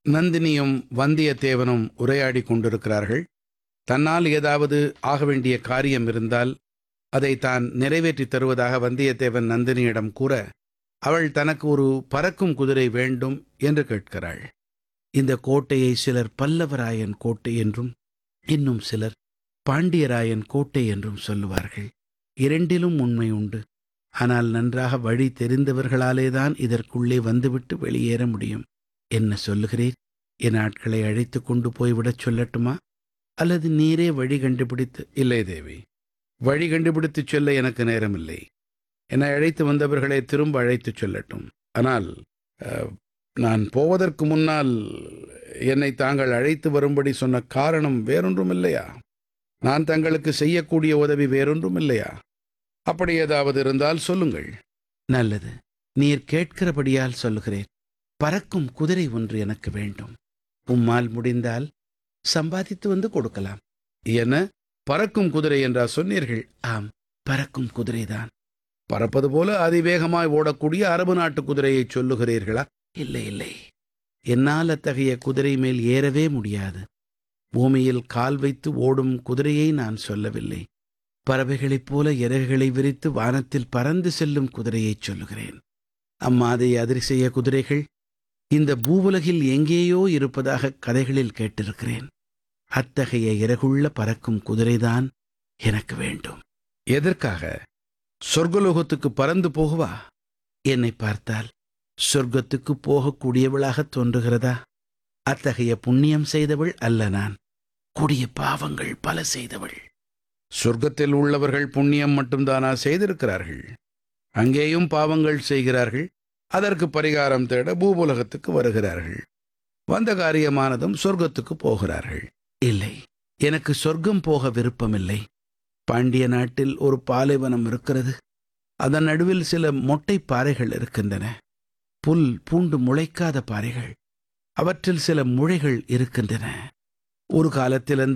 நந்தினியும் வந்தியத்தேவனும் உரையாடிக் கொண்டிருக்கிறார்கள் தன்னால் ஏதாவது ஆக வேண்டிய காரியம் இருந்தால் அதை தான் நிறைவேற்றித் தருவதாக வந்தியத்தேவன் நந்தினியிடம் கூற அவள் தனக்கு ஒரு பறக்கும் குதிரை வேண்டும் என்று கேட்கிறாள் இந்த கோட்டையை சிலர் பல்லவராயன் கோட்டை என்றும் இன்னும் சிலர் பாண்டியராயன் கோட்டை என்றும் சொல்லுவார்கள் இரண்டிலும் உண்மை உண்டு ஆனால் நன்றாக வழி தெரிந்தவர்களாலேதான் இதற்குள்ளே வந்துவிட்டு வெளியேற முடியும் என்ன சொல்லுகிறேன் என் ஆட்களை அழைத்து கொண்டு போய்விடச் சொல்லட்டுமா அல்லது நீரே வழி கண்டுபிடித்து இல்லை தேவி வழி கண்டுபிடித்துச் சொல்ல எனக்கு நேரமில்லை என்னை அழைத்து வந்தவர்களை திரும்ப அழைத்துச் சொல்லட்டும் ஆனால் அஹ், நான் போவதற்கு முன்னால் என்னை தாங்கள் அழைத்து வரும்படி சொன்ன காரணம் வேறொன்றும் இல்லையா நான் தங்களுக்கு செய்யக்கூடிய உதவி வேறொன்றும் இல்லையா அப்படி ஏதாவது இருந்தால் சொல்லுங்கள் நல்லது நீர் கேட்கிறபடியால் சொல்லுகிறேன் பறக்கும் குதிரை ஒன்று எனக்கு வேண்டும் உம்மால் முடிந்தால் சம்பாதித்து வந்து கொடுக்கலாம் என்ன பறக்கும் குதிரை என்றா சொன்னீர்கள் ஆம் பறக்கும் குதிரைதான் பறப்பது போல அதிவேகமாய் ஓடக்கூடிய அரபு நாட்டு குதிரையை சொல்லுகிறீர்களா இல்லை இல்லை என்னால் அத்தகைய குதிரை மேல் ஏறவே முடியாது பூமியில் கால் வைத்து ஓடும் குதிரையை நான் சொல்லவில்லை பறவைகளைப் போல இறகுகளை விரித்து வானத்தில் பறந்து செல்லும் குதிரையைச் சொல்லுகிறேன் அம்மாதை அதிசய குதிரைகள் இந்த பூவுலகில் எங்கேயோ இருப்பதாக கதைகளில் கேட்டிருக்கிறேன் அத்தகைய இறகுள்ள பறக்கும் குதிரைதான் எனக்கு வேண்டும் எதற்காக சொர்க்கலோகத்துக்கு பறந்து போகவா என்னை பார்த்தால் சொர்க்கத்துக்கு போகக்கூடியவளாகத் தோன்றுகிறதா அத்தகைய புண்ணியம் செய்தவள் அல்ல நான் கொடிய பாவங்கள் பல செய்தவள் சொர்க்கத்தில் உள்ளவர்கள் புண்ணியம் மட்டும்தானா செய்திருக்கிறார்கள் அங்கேயும் பாவங்கள் செய்கிறார்கள் அதற்கு பரிகாரம் தேட பூபுலகத்துக்கு வருகிறார்கள் வந்த காரியமானதும் சொர்க்கத்துக்கு போகிறார்கள் இல்லை எனக்கு சொர்க்கம் போக விருப்பமில்லை பாண்டிய நாட்டில் ஒரு பாலைவனம் இருக்கிறது அதன் நடுவில் சில மொட்டை பாறைகள் இருக்கின்றன புல் பூண்டு முளைக்காத பாறைகள் அவற்றில் சில முளைகள் இருக்கின்றன ஒரு காலத்தில் அந்த